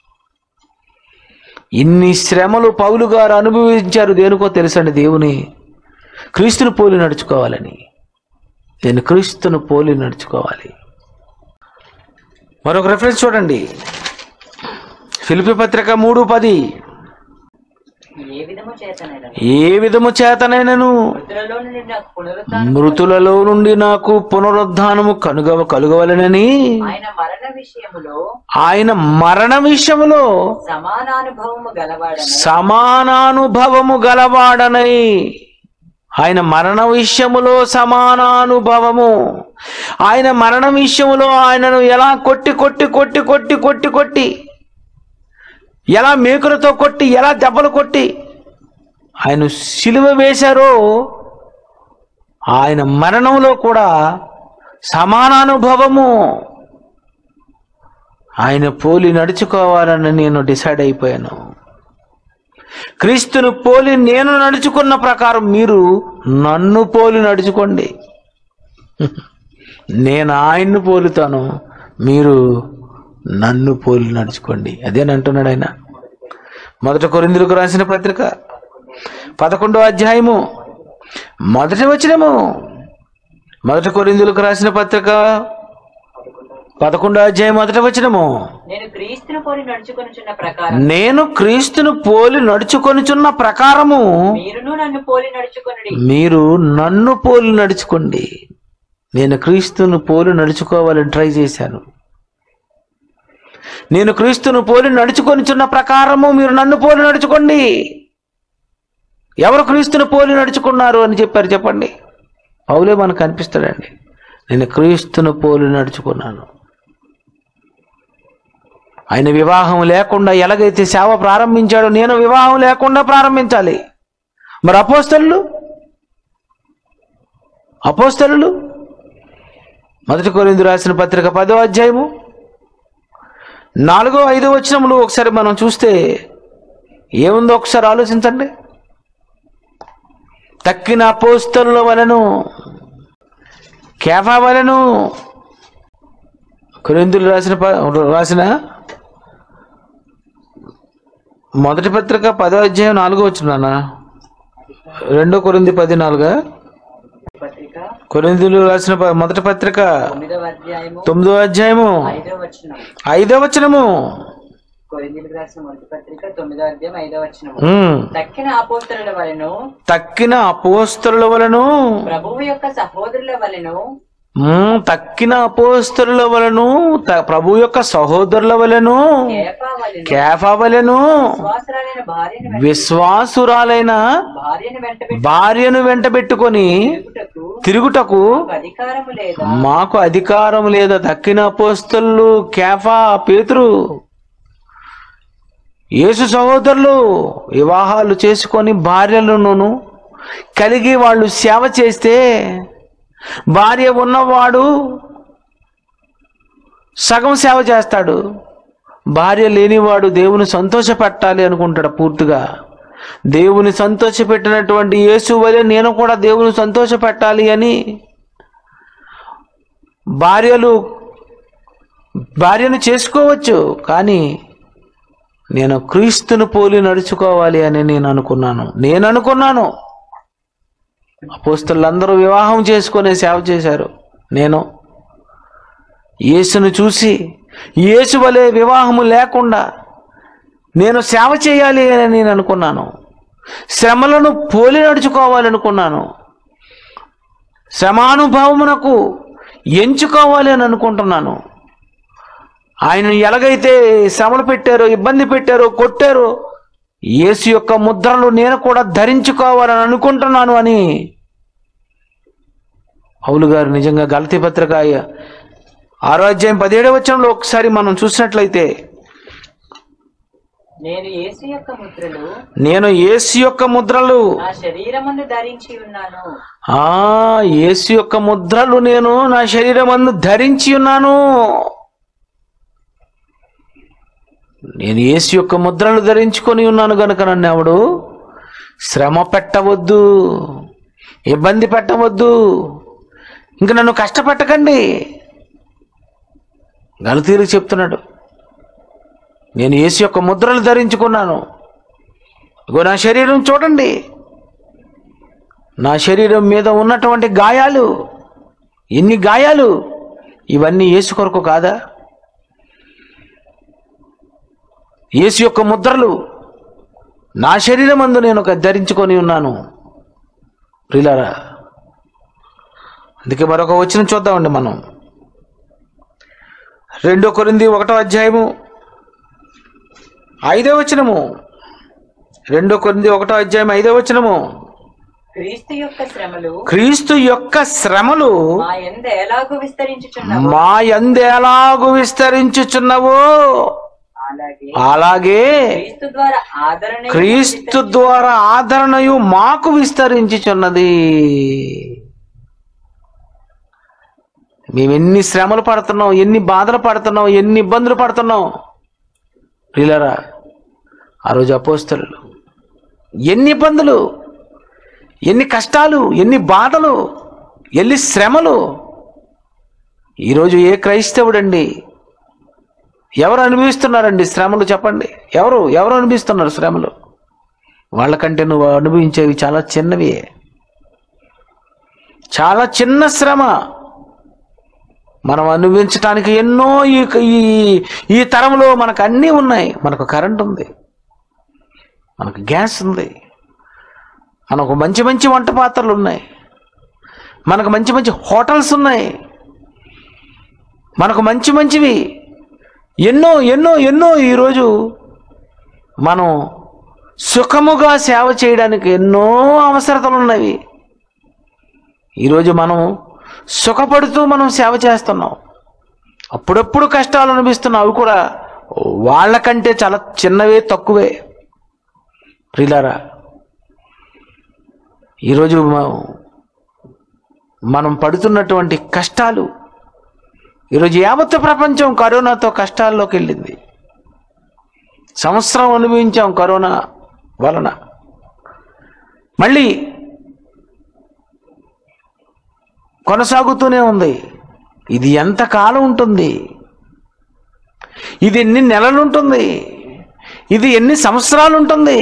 ఇన్ని శ్రమలు పౌలు గారు అనుభవించారు దేనికో తెలుసండి దేవుని క్రీస్తును పోలి నడుచుకోవాలని నేను క్రీస్తును పోలి నడుచుకోవాలి మరొక రెఫరెన్స్ చూడండి ఫిలిపి పత్రిక మూడు పది ఏ విధము చేతనైనా ఏ విధము చేతనైనను మృతులలో నుండి నాకు పునరుద్ధానం మృతులలో నుండి నాకు పునరుద్ధానము కనుగవ కలుగవలనని ఆయన మరణ విషయములో ఆయన మరణ విషయములో సమానానుభవము గలవాడని సమానానుభవము గలవాడనై ఆయన మరణ విషయములో సమానానుభవము ఆయన మరణ విషయములో ఆయనను ఎలా కొట్టి కొట్టి కొట్టి కొట్టి కొట్టి కొట్టి ఎలా మేకులతో కొట్టి ఎలా దెబ్బలు కొట్టి ఆయన సిలువ వేశారో ఆయన మరణంలో కూడా సమానానుభవము ఆయన పోలి నడుచుకోవాలని నేను డిసైడ్ అయిపోయాను క్రీస్తును పోలి నేను నడుచుకున్న ప్రకారం మీరు నన్ను పోలి నడుచుకోండి నేను ఆయన్ను పోలుతాను మీరు నన్ను పోలి నడుచుకోండి అదేనంటున్నాడు ఆయన మొదట కొరిందులకు రాసిన పత్రిక పదకొండో అధ్యాయము మొదటి వచనము మొదటి కొరిందులకు రాసిన పత్రిక పదకొండో అధ్యాయం మొదటి వచనము నేను క్రీస్తును పోలి నడుచుకొనుచున్న ప్రకారం నేను క్రీస్తును పోలి నడుచుకొనుచున్న ప్రకారము మీరును నన్ను పోలి నడుచుకొనుడి మీరు నన్ను పోలి నడుచుకోండి నేను క్రీస్తును పోలి నడుచుకోవాలని ట్రై చేశాను నేను క్రీస్తును పోలి నడుచుకొనిచున్న ప్రకారము మీరు నన్ను పోలి నడుచుకోండి ఎవరు క్రీస్తును పోలి నడుచుకున్నారు అని చెప్పారు చెప్పండి పౌలే మనకు కనిపిస్తాడండి నేను క్రీస్తును పోలి నడుచుకున్నాను ఆయన వివాహం లేకుండా ఎలాగైతే సేవ ప్రారంభించాడో నేను వివాహం లేకుండా ప్రారంభించాలి మరి అపోస్తలు అపోస్తలు మొదటి కొరింది రాసిన పత్రిక పదో అధ్యాయము నాలుగో ఐదో వచనములు ఒకసారి మనం చూస్తే ఏముందో ఒకసారి ఆలోచించండి తక్కిన అపోస్తలుల వలెను కేఫా వలెను కొరిందులు రాసిన ప- రాసిన మొదటి పత్రిక పదో అధ్యాయం నాలుగో వచ్చిన నాన్న రెండో కొరింది పది నాలుగా పత్రిక కొరిందులు రాసిన ప- మొదటి పత్రిక తొమ్మిదవ అధ్యాయము తొమ్మిదో అధ్యాయము ఐదవ వచనం ఐదో వచనము కొరిందీలకు రాసిన మొదటి పత్రిక తొమ్మిదవ అధ్యాయం ఐదవ వచనం ఉమ్. తక్కిన అపోస్తలుల వలెను తక్కిన అపోస్తరుల వలను ప్రభువు యొక్క సహోదరుల వలెను ఉమ్, తక్కిన అపోస్తరుల వలను త- ప్రభు యొక్క సహోదరుల వలను కేఫా వలెను కేఫా వలెను విశ్వాసరాలైన భార్యను వెంట- విశ్వాసురాలైన భార్యను వెంటబెట్టి భార్యను వెంటబెట్టుకొని తిరుగుటకు తిరుగుటకు అధికారము లేదా మాకు అధికారం లేదా తక్కిన అపోస్తలు కేఫా పేతురు యేసు సహోదరులు వివాహాలు చేసుకొని భార్యలను కలిగి వాళ్ళు సేవ చేస్తే భార్య ఉన్నవాడు సగం సేవ చేస్తాడు భార్య లేనివాడు దేవుని సంతోషపెట్టాలి అనుకుంటాడు పూర్తిగా దేవుని సంతోషపెట్టినటువంటి యేసు వలె నేను కూడా దేవుని సంతోషపెట్టాలి అని భార్యలు భార్యను చేసుకోవచ్చు కానీ నేను క్రీస్తును పోలి నడుచుకోవాలి అని నేను అనుకున్నాను నేను అనుకున్నాను అపోస్తులందరూ వివాహం చేసుకొని సేవ చేశారు నేను యేసును చూసి యేసు వలె వివాహము లేకుండా నేను సేవ చేయాలి అని నేను అనుకున్నాను శ్రమలను పోలి నడుచుకోవాలనుకున్నాను శ్రమానుభవమునకు ఎంచుకోవాలి అని అనుకుంటున్నాను ఆయన ఎలాగైతే శ్రమలు పెట్టారో ఇబ్బంది పెట్టారో కొట్టారో యేసు యొక్క ముద్రలు నేను కూడా ధరించుకోవాలని అనుకుంటున్నాను అని పౌలు గారు నిజంగా గలతీ పత్రిక ఆరో అధ్యాయం పదిహేడవ వచనంలో ఒకసారి మనం చూసినట్లయితే నేను యేసు యొక్క ముద్రలు నేను యేసు యొక్క ముద్రలు నా శరీరమందు ధరించి ఉన్నాను ఆ యేసు యొక్క ముద్రలు నేను నా శరీరమందు ధరించి ఉన్నాను నేను యేసు యొక్క ముద్రలు ధరించుకొని ఉన్నాను గనుక నన్ను ఎవడు శ్రమ పెట్టవద్దు ఇబ్బంది పెట్టవద్దు ఇంక నన్ను కష్టపెట్టకండి గలతీరు చెప్తున్నాడు నేను యేసు యొక్క ముద్రలు ధరించుకున్నాను ఇగో నా శరీరం చూడండి నా శరీరం మీద ఉన్నటువంటి గాయాలు ఎన్ని గాయాలు ఇవన్నీ యేసు కొరకు కాదా యేసు యొక్క ముద్రలు నా శరీరం అందు నేను ఒక ధరించుకొని ఉన్నాను ప్రిలారా అందుకే మరొక వచ్చిన చూద్దామండి మనం రెండో కొరింది ఒకటో అధ్యాయము ఐదో వచనము రెండో కొరింది ఒకటో అధ్యాయం ఐదో వచనము క్రీస్తు యొక్క శ్రమలు క్రీస్తు యొక్క శ్రమలు మా ఎందు ఎలాగూ విస్తరించుచున్నావు మా యందు ఎలాగు విస్తరించుచున్నవో ఆ అలాగే అలాగే క్రీస్తు ద్వారా ఆదరణ క్రీస్తు ద్వారా ఆదరణయు మాకు విస్తరించుచున్నది మేము ఎన్ని శ్రమలు పడుతున్నాం ఎన్ని బాధలు పడుతున్నాం ఎన్ని ఇబ్బందులు పడుతున్నాం ప్రియులరా ఆ రోజు అపోస్తలు ఎన్ని ఇబ్బందులు ఎన్ని కష్టాలు ఎన్ని బాధలు ఎన్ని శ్రమలు ఈరోజు ఏ క్రైస్తవుడండి ఎవరు అనుభవిస్తున్నారండి శ్రమలు చెప్పండి ఎవరు ఎవరు అనుభవిస్తున్నారు శ్రమలు వాళ్ళకంటే నువ్వు అనుభవించేవి చాలా చిన్నవి చాలా చిన్న శ్రమ మనం అనుభవించడానికి ఎన్నో ఈ ఈ ఈ తరంలో మనకు అన్నీ ఉన్నాయి మనకు కరెంట్ ఉంది మనకు గ్యాస్ ఉంది మనకు మంచి మంచి వంట పాత్రలు ఉన్నాయి మనకు మంచి మంచి హోటల్స్ ఉన్నాయి మనకు మంచి మంచివి ఎన్నో ఎన్నో ఎన్నో ఈరోజు మనం సుఖముగా సేవ చేయడానికి ఎన్నో అవసరతలు ఉన్నవి ఈరోజు మనం సుఖపడుతూ మనం సేవ చేస్తున్నాం అప్పుడప్పుడు కష్టాలు అనిపిస్తున్నాం అవి కూడా వాళ్ళకంటే చాలా చిన్నవే తక్కువే ప్రిలారా ఈరోజు మ- మనం పడుతున్నటువంటి కష్టాలు ఈరోజు యావత్ ప్రపంచం కరోనాతో కష్టాల్లోకి వెళ్ళింది సంవత్సరం అనుభవించాం కరోనా వలన మళ్ళీ కొనసాగుతూనే ఉంది ఇది ఎంత కాలం ఉంటుంది ఇది ఎన్ని నెలలు ఉంటుంది ఇది ఎన్ని సంవత్సరాలు ఉంటుంది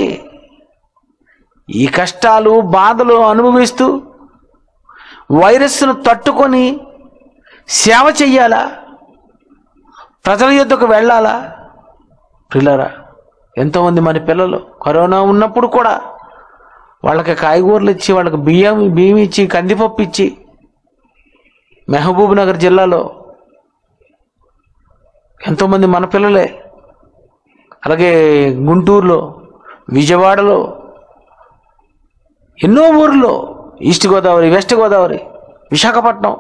ఈ కష్టాలు బాధలు అనుభవిస్తూ వైరస్ను తట్టుకొని సేవ చెయ్యాలా ప్రజల యొద్దకు వెళ్ళాలా పిల్లరా ఎంతోమంది మన పిల్లలు కరోనా ఉన్నప్పుడు కూడా వాళ్ళకి కాయగూరలు ఇచ్చి వాళ్ళకి బియ్యం బియ్యం ఇచ్చి కందిపప్పు ఇచ్చి మహబూబ్ నగర్ జిల్లాలో ఎంతోమంది మన పిల్లలే అలాగే గుంటూరులో విజయవాడలో ఎన్నో ఊర్లో ఈస్ట్ గోదావరి వెస్ట్ గోదావరి విశాఖపట్నం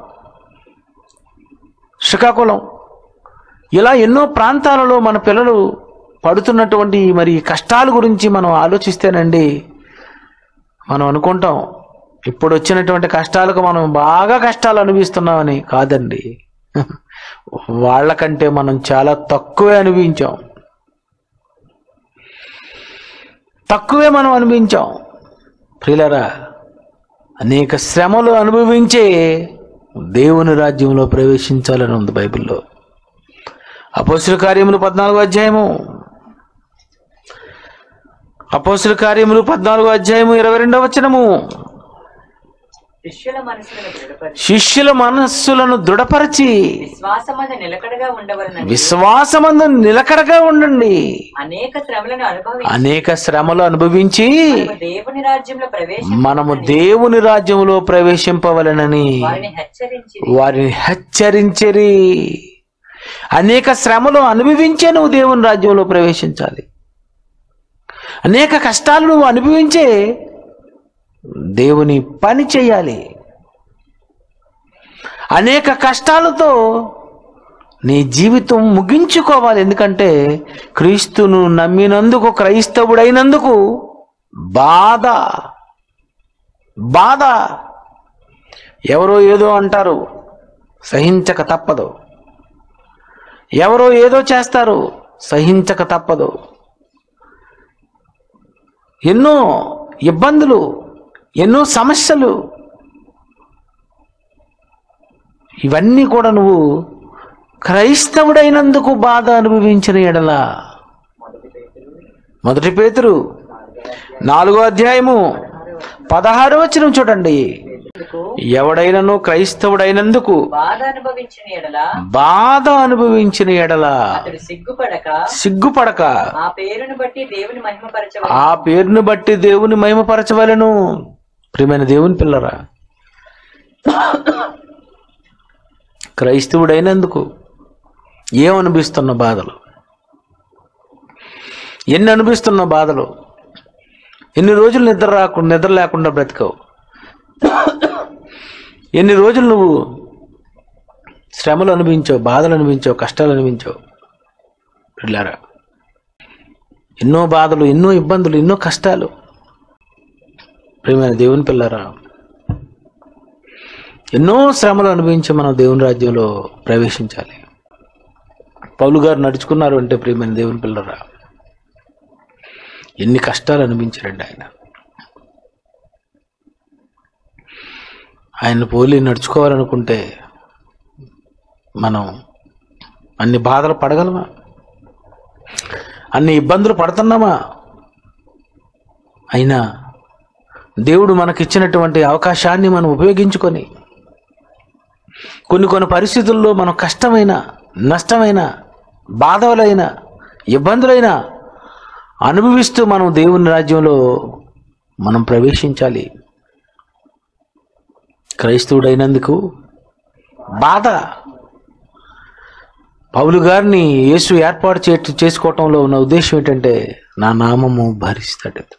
శ్రీకాకుళం ఇలా ఎన్నో ప్రాంతాలలో మన పిల్లలు పడుతున్నటువంటి మరి ఈ కష్టాల గురించి మనం ఆలోచిస్తేనండి మనం అనుకుంటాం ఇప్పుడు వచ్చినటువంటి కష్టాలకు మనం బాగా కష్టాలు అనుభవిస్తున్నామని కాదండి వాళ్ళకంటే మనం చాలా తక్కువే అనుభవించాం తక్కువే మనం అనుభవించాం ప్రియులరా అనేక శ్రమలు అనుభవించే దేవుని రాజ్యంలో ప్రవేశించాలని ఉంది బైబిల్లో అపోస్తుల కార్యములు పద్నాలుగో అధ్యాయము అపోస్తుల కార్యములు పద్నాలుగో అధ్యాయము ఇరవై రెండవ వచనము శిష్యుల మనసులను దృఢపరిచి శిష్యుల మనస్సులను దృఢపరిచి విశ్వాసమందు నిలకడగా ఉండవలనని విశ్వాసమందు నిలకడగా ఉండండి అనేక శ్రమలను అనుభవించి అనేక శ్రమలు అనుభవించి మనము దేవుని రాజ్యంలో ప్రవేశం మనము దేవుని రాజ్యంలో ప్రవేశింపవలనని వారిని హెచ్చరించి వారిని హెచ్చరించరి అనేక శ్రమలు అనుభవించే నువ్వు దేవుని రాజ్యంలో ప్రవేశించాలి అనేక కష్టాలు నువ్వు అనుభవించే దేవుని పని చేయాలి అనేక కష్టాలతో నీ జీవితం ముగించుకోవాలి ఎందుకంటే క్రీస్తును నమ్మినందుకు క్రైస్తవుడైనందుకు బాధ బాధ ఎవరో ఏదో అంటారు సహించక తప్పదు ఎవరో ఏదో చేస్తారు సహించక తప్పదు ఎన్నో ఇబ్బందులు ఎన్నో సమస్యలు ఇవన్నీ కూడా నువ్వు క్రైస్తవుడైనందుకు బాధ అనుభవించిన ఎడల మొదటి పేతురు నాలుగో అధ్యాయము పదహారో వచనం చూడండి ఎవడైనను క్రైస్తవుడైనందుకు బాధ అనుభవించిన ఎడల బాధ అనుభవించిన ఎడల అతడు సిగ్గుపడక సిగ్గుపడక ఆ పేరును బట్టి దేవుని మహిమపరచవ ఆ పేరును బట్టి దేవుని మహిమపరచవలను ప్రియమైన దేవుని పిల్లరా క్రైస్తవుడైనందుకు ఏం అనిపిస్తున్న బాధలు ఎన్ని అనిపిస్తున్న బాధలు ఎన్ని రోజులు నిద్ర రాకుండా నిద్ర లేకుండా బ్రతికావు ఎన్ని రోజులు నువ్వు శ్రమలు అనిపించావు బాధలు అనిపించావు కష్టాలు అనిపించావు పిల్లారా ఎన్నో బాధలు ఎన్నో ఇబ్బందులు ఎన్నో కష్టాలు ప్రియమైన దేవుని పిల్లరా ఎన్నో శ్రమలు అనుభవించి మనం దేవుని రాజ్యంలో ప్రవేశించాలి పౌలు గారు నడుచుకున్నారు అంటే ప్రియమైన దేవుని పిల్లరా ఎన్ని కష్టాలు అనిపించారండి ఆయన ఆయన పోలి నడుచుకోవాలనుకుంటే మనం అన్ని బాధలు పడగలమా అన్ని ఇబ్బందులు పడుతున్నామా అయినా దేవుడు మనకిచ్చినటువంటి అవకాశాన్ని మనం ఉపయోగించుకొని కొన్ని కొన్ని పరిస్థితుల్లో మనం కష్టమైన నష్టమైన బాధలైన ఇబ్బందులైన అనుభవిస్తూ మనం దేవుని రాజ్యంలో మనం ప్రవేశించాలి క్రైస్తవుడైనందుకు బాధ పౌలు గారిని యేసు ఏర్పాటు చే చేసుకోవటంలో ఉన్న ఉద్దేశం ఏంటంటే నా నామము భరిస్తాడు ఇతడు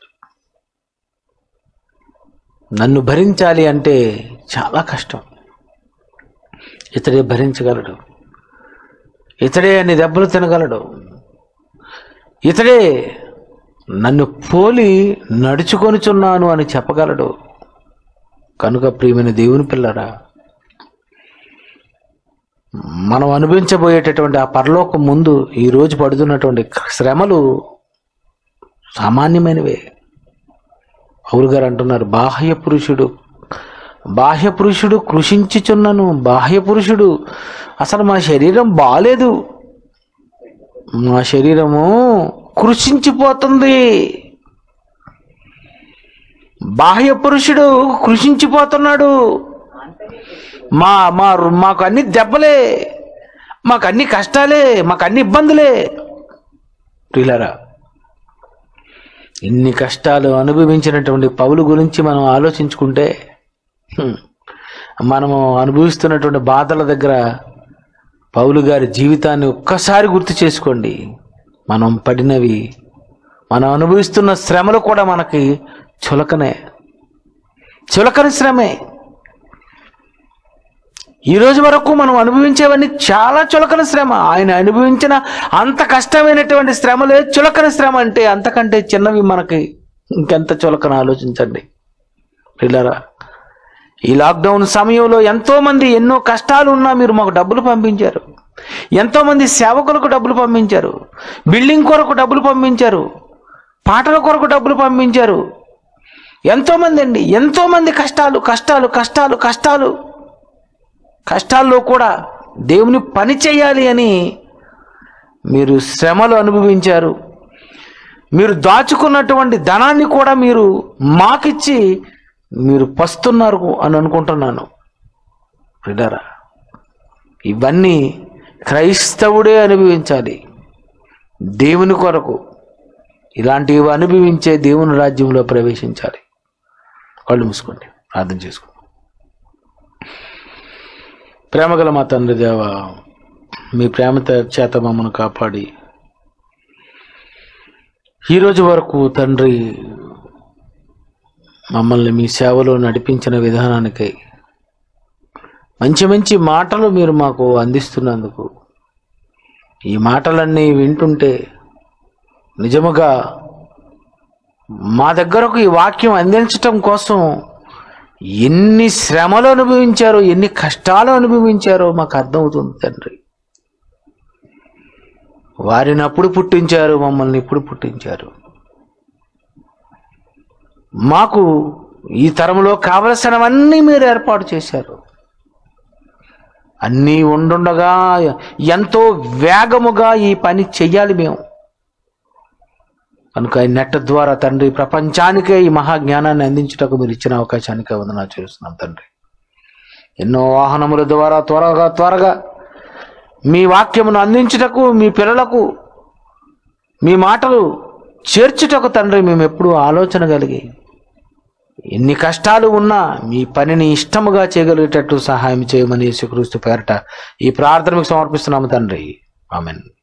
నన్ను భరించాలి అంటే చాలా కష్టం ఇతడే భరించగలడు ఇతడే అన్ని దెబ్బలు తినగలడు ఇతడే నన్ను పోలి నడుచుకొనుచున్నాను అని చెప్పగలడు కనుక ప్రియమైన దేవుని పిల్లరా మనం అనుభవించబోయేటటువంటి ఆ పరలోకం ముందు ఈ రోజు పడుతున్నటువంటి శ్రమలు సామాన్యమైనవే పౌరు గారు అంటున్నారు బాహ్య పురుషుడు బాహ్య పురుషుడు కృషించుచున్నను బాహ్య పురుషుడు అసలు మా శరీరం బాలేదు మా శరీరము కృషించిపోతుంది బాహ్య పురుషుడు కృషించిపోతున్నాడు మా మా మాకు అన్ని దెబ్బలే మాకు అన్ని కష్టాలే మాకు అన్ని ఇబ్బందులే ప్రియులారా ఇన్ని కష్టాలు అనుభవించినటువంటి పౌలు గురించి మనం ఆలోచించుకుంటే హ్మ్, మనము అనుభవిస్తున్నటువంటి బాధల దగ్గర పౌలు గారి జీవితాన్ని ఒక్కసారి గుర్తు చేసుకోండి మనం పడినవి మనం అనుభవిస్తున్న శ్రమలు కూడా మనకి చులకనే చులకని శ్రమే ఈ రోజు వరకు మనం అనుభవించేవన్నీ చాలా చులకన శ్రమ ఆయన అనుభవించిన అంత కష్టమైనటువంటి శ్రమలే చులకన శ్రమ అంటే అంతకంటే చిన్నవి మనకి ఇంకెంత చులకన ఆలోచించండి పిల్లరా ఈ లాక్డౌన్ సమయంలో ఎంతో మంది ఎన్నో కష్టాలు ఉన్నా మీరు మాకు డబ్బులు పంపించారు ఎంతో మంది సేవకులకు డబ్బులు పంపించారు బిల్డింగ్ కొరకు డబ్బులు పంపించారు పాటల కొరకు డబ్బులు పంపించారు ఎంతో మంది అండి ఎంతో మంది కష్టాలు కష్టాలు కష్టాలు కష్టాలు కష్టాల్లో కూడా దేవుని పని చేయాలి అని మీరు శ్రమలు అనుభవించారు మీరు దాచుకున్నటువంటి ధనాన్ని కూడా మీరు మాకిచ్చి మీరు పస్తున్నారు అని అనుకుంటున్నాను ప్రిడరా ఇవన్నీ క్రైస్తవుడే అనుభవించాలి దేవుని కొరకు ఇలాంటివి అనుభవించే దేవుని రాజ్యంలో ప్రవేశించాలి కళ్ళు మూసుకోండి ప్రార్థన చేసుకోండి ప్రేమగల మా తండ్రి దేవ మీ ప్రేమ చేత మమ్మను కాపాడి ఈరోజు వరకు తండ్రి మమ్మల్ని మీ సేవలో నడిపించిన విధానానికై మంచి మంచి మాటలు మీరు మాకు అందిస్తున్నందుకు ఈ మాటలన్నీ వింటుంటే నిజముగా మా దగ్గరకు ఈ వాక్యం అందించటం కోసం ఎన్ని శ్రమలు అనుభవించారో ఎన్ని కష్టాలు అనుభవించారో మాకు అర్థమవుతుంది తండ్రి వారిని అప్పుడు పుట్టించారు మమ్మల్ని ఇప్పుడు పుట్టించారు మాకు ఈ తరంలో కావలసినవన్నీ మీరు ఏర్పాటు చేశారు అన్నీ ఉండుండగా ఎంతో వేగముగా ఈ పని చెయ్యాలి మేము కనుక ఈ నెట్ ద్వారా తండ్రి ప్రపంచానికే ఈ మహాజ్ఞానాన్ని అందించుటకు మీరు ఇచ్చిన అవకాశానికే వందనా చేస్తున్నాం తండ్రి ఎన్నో వాహనముల ద్వారా త్వరగా త్వరగా మీ వాక్యమును అందించుటకు మీ పిల్లలకు మీ మాటలు చేర్చుటకు తండ్రి మేము ఎప్పుడూ ఆలోచన కలిగి ఎన్ని కష్టాలు ఉన్నా మీ పనిని ఇష్టముగా చేయగలిగేటట్టు సహాయం చేయమని యేసుక్రీస్తు పేరట ఈ ప్రార్థనకు సమర్పిస్తున్నాము తండ్రి ఆమెన్